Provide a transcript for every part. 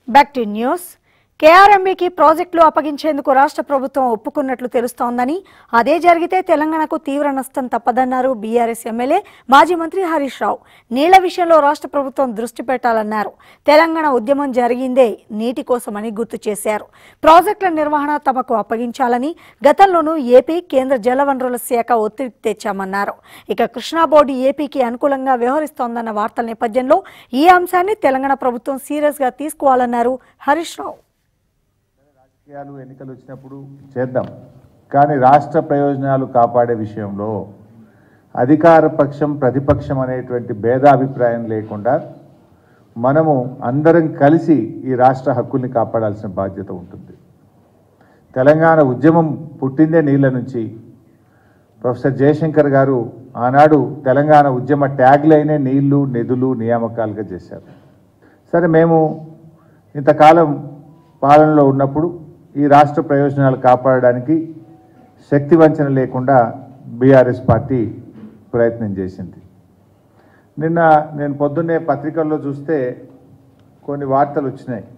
back to news కేఆర్ఎంబీకి ప్రాజెక్టులు అప్పగించేందుకు రాష్ట్ర ప్రభుత్వం ఒప్పుకున్నట్లు తెలుస్తోందని అదే జరిగితే తెలంగాణకు తీవ్ర నష్టం తప్పదన్నారు బీఆర్ఎస్ ఎమ్మెల్యే మాజీ మంత్రి హరీష్ రావు నీళ్ల విషయంలో రాష్ట్ర ప్రభుత్వం దృష్టి పెట్టాలన్నారు తెలంగాణ ఉద్యమం జరిగిందే నీటి కోసమని గుర్తు చేశారు ప్రాజెక్టుల నిర్వహణ తమకు అప్పగించాలని గతంలోనూ ఏపీ కేంద్ర జలవనరుల శాఖ ఒత్తిడి తెచ్చామన్నారు ఇక కృష్ణా బోర్డు ఏపీకి అనుకూలంగా వ్యవహరిస్తోందన్న వార్తల నేపథ్యంలో ఈ అంశాన్ని తెలంగాణ ప్రభుత్వం సీరియస్ గా తీసుకోవాలన్నారు హరీష్ రావు రాజకీయాలు ఎన్నికలు వచ్చినప్పుడు చేద్దాం కానీ రాష్ట్ర ప్రయోజనాలు కాపాడే విషయంలో అధికార పక్షం ప్రతిపక్షం అనేటువంటి భేదాభిప్రాయం లేకుండా మనము అందరం కలిసి ఈ రాష్ట్ర హక్కుల్ని కాపాడాల్సిన బాధ్యత ఉంటుంది తెలంగాణ ఉద్యమం పుట్టిందే నీళ్ళ నుంచి ప్రొఫెసర్ జయశంకర్ గారు ఆనాడు తెలంగాణ ఉద్యమ ట్యాగ్ లైనే నీళ్లు నిధులు నియామకాలుగా చేశారు సరే మేము ఇంతకాలం పాలనలో ఉన్నప్పుడు ఈ రాష్ట్ర ప్రయోజనాలు కాపాడడానికి శక్తి వంచన లేకుండా బీఆర్ఎస్ పార్టీ ప్రయత్నం చేసింది నిన్న నేను పొద్దున్నే పత్రికల్లో చూస్తే కొన్ని వార్తలు వచ్చినాయి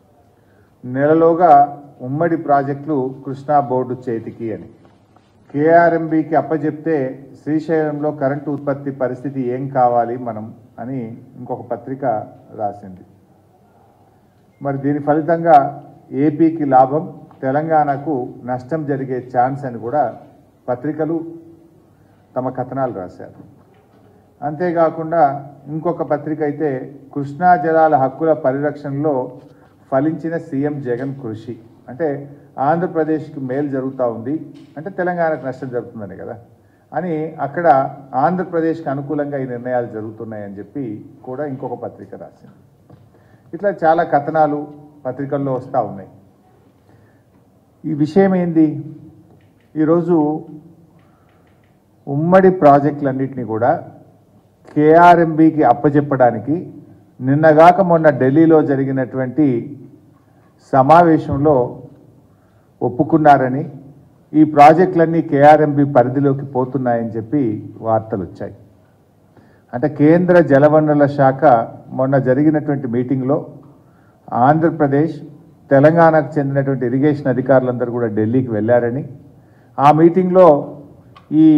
నెలలోగా ఉమ్మడి ప్రాజెక్టులు కృష్ణా బోర్డు చేతికి అని కేఆర్ఎంబికి అప్పచెప్తే శ్రీశైలంలో కరెంటు ఉత్పత్తి పరిస్థితి ఏం కావాలి మనం అని ఇంకొక పత్రిక రాసింది మరి దీని ఫలితంగా ఏపీకి లాభం తెలంగాణకు నష్టం జరిగే ఛాన్స్ అని కూడా పత్రికలు తమ కథనాలు రాశారు అంతేకాకుండా ఇంకొక పత్రిక అయితే కృష్ణా జలాల హక్కుల పరిరక్షణలో ఫలించిన సీఎం జగన్ కృషి అంటే ఆంధ్రప్రదేశ్కి మేలు జరుగుతూ ఉంది అంటే తెలంగాణకు నష్టం జరుగుతుందని కదా అని అక్కడ ఆంధ్రప్రదేశ్కి అనుకూలంగా ఈ నిర్ణయాలు జరుగుతున్నాయని చెప్పి కూడా ఇంకొక పత్రిక రాసింది ఇట్లా చాలా కథనాలు పత్రికల్లో వస్తూ ఉన్నాయి ఈ విషయం ఏంది ఈరోజు ఉమ్మడి ప్రాజెక్టులన్నింటినీ కూడా కేఆర్ఎంబికి అప్పచెప్పడానికి నిన్నగాక మొన్న ఢిల్లీలో జరిగినటువంటి సమావేశంలో ఒప్పుకున్నారని ఈ ప్రాజెక్టులన్నీ కేఆర్ఎంబి పరిధిలోకి పోతున్నాయని చెప్పి వార్తలు వచ్చాయి అంటే కేంద్ర జలవనరుల శాఖ మొన్న జరిగినటువంటి మీటింగ్లో ఆంధ్రప్రదేశ్ తెలంగాణకు చెందినటువంటి ఇరిగేషన్ అధికారులందరూ కూడా ఢిల్లీకి వెళ్ళారని ఆ మీటింగ్లో ఈ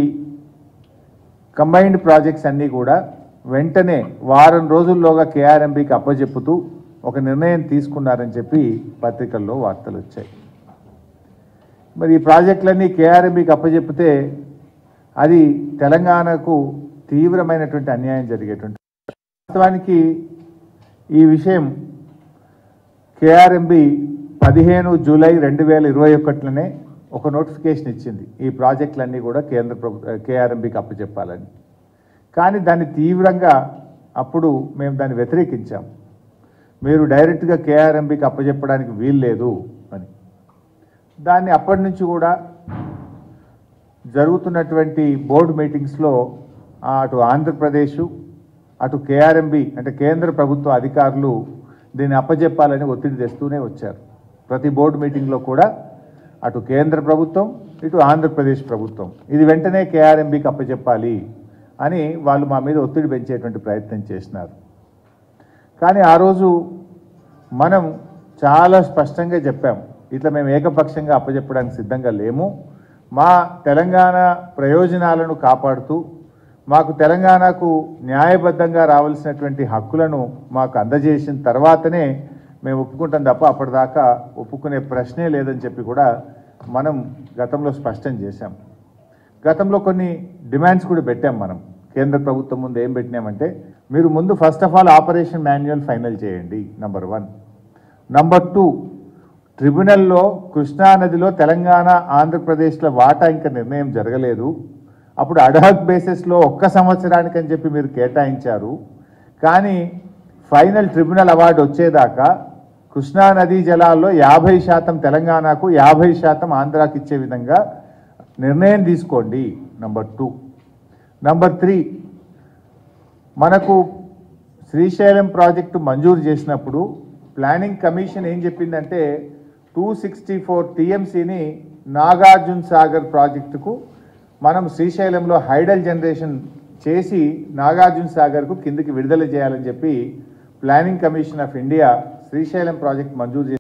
కంబైన్డ్ ప్రాజెక్ట్స్ అన్నీ కూడా వెంటనే వారం రోజుల్లోగా కేఆర్ఎంబికి అప్పచెప్పుతూ ఒక నిర్ణయం తీసుకున్నారని చెప్పి పత్రికల్లో వార్తలు వచ్చాయి మరి ఈ ప్రాజెక్టులన్నీ కేఆర్ఎంబికి అప్పచెప్పితే అది తెలంగాణకు తీవ్రమైనటువంటి అన్యాయం జరిగేటువంటి వాస్తవానికి ఈ విషయం కేఆర్ఎంబి పదిహేను జూలై రెండు వేల ఇరవై ఒకటిలోనే ఒక నోటిఫికేషన్ ఇచ్చింది ఈ ప్రాజెక్టులన్నీ కూడా కేంద్ర ప్రభుత్వ కేఆర్ఎంబికి అప్పచెప్పాలని కానీ దాన్ని తీవ్రంగా అప్పుడు మేము దాన్ని వ్యతిరేకించాం మీరు డైరెక్ట్గా కేఆర్ఎంబికి అప్పచెప్పడానికి వీలు లేదు అని దాన్ని అప్పటి నుంచి కూడా జరుగుతున్నటువంటి బోర్డు మీటింగ్స్లో ఆ, అటు ఆంధ్రప్రదేశ్ అటు కేఆర్ఎంబి అంటే కేంద్ర ప్రభుత్వ అధికారులు దీన్ని అప్పజెప్పాలని ఒత్తిడి తెస్తూనే వచ్చారు ప్రతి బోర్డు మీటింగ్లో కూడా అటు కేంద్ర ప్రభుత్వం ఇటు ఆంధ్రప్రదేశ్ ప్రభుత్వం ఇది వెంటనే కేఆర్ఎంబికి అప్పచెప్పాలి అని వాళ్ళు మా మీద ఒత్తిడి పెంచేటువంటి ప్రయత్నం చేసినారు కానీ ఆ రోజు మనం చాలా స్పష్టంగా చెప్పాం ఇట్లా మేము ఏకపక్షంగా అప్పచెప్పడానికి సిద్ధంగా లేము మా తెలంగాణ ప్రయోజనాలను కాపాడుతూ మాకు తెలంగాణకు న్యాయబద్ధంగా రావాల్సినటువంటి హక్కులను మాకు అందజేసిన తర్వాతనే మేము ఒప్పుకుంటాం తప్ప అప్పటిదాకా ఒప్పుకునే ప్రశ్నే లేదని చెప్పి కూడా మనం గతంలో స్పష్టం చేశాం గతంలో కొన్ని డిమాండ్స్ కూడా పెట్టాం మనం కేంద్ర ప్రభుత్వం ముందు ఏం పెట్టినామంటే మీరు ముందు first of all operation manual final చేయండి నంబర్ వన్ నంబర్ టూ ట్రిబ్యునల్లో కృష్ణా నదిలో తెలంగాణ ఆంధ్రప్రదేశ్ల వాటా ఇంకా నిర్ణయం జరగలేదు అప్పుడు అడహక్ బేసిస్లో ఒక్క సంవత్సరానికి అని చెప్పి మీరు కేటాయించారు కానీ ఫైనల్ ట్రిబ్యునల్ అవార్డు వచ్చేదాకా కృష్ణా నదీ జలాల్లో యాభై శాతం తెలంగాణకు యాభై శాతం ఆంధ్రాకి ఇచ్చే విధంగా నిర్ణయం తీసుకోండి నంబర్ టూ నంబర్ త్రీ మనకు శ్రీశైలం ప్రాజెక్టు మంజూరు చేసినప్పుడు ప్లానింగ్ కమిషన్ ఏం చెప్పిందంటే టూ సిక్స్టీ ఫోర్ టీఎంసీని నాగార్జున సాగర్ ప్రాజెక్టుకు మనం శ్రీశైలంలో హైడల్ జనరేషన్ చేసి నాగార్జున సాగర్కు కిందికి విడుదల చేయాలని చెప్పి planning commission of India Srisailam project మంజూరు చేసి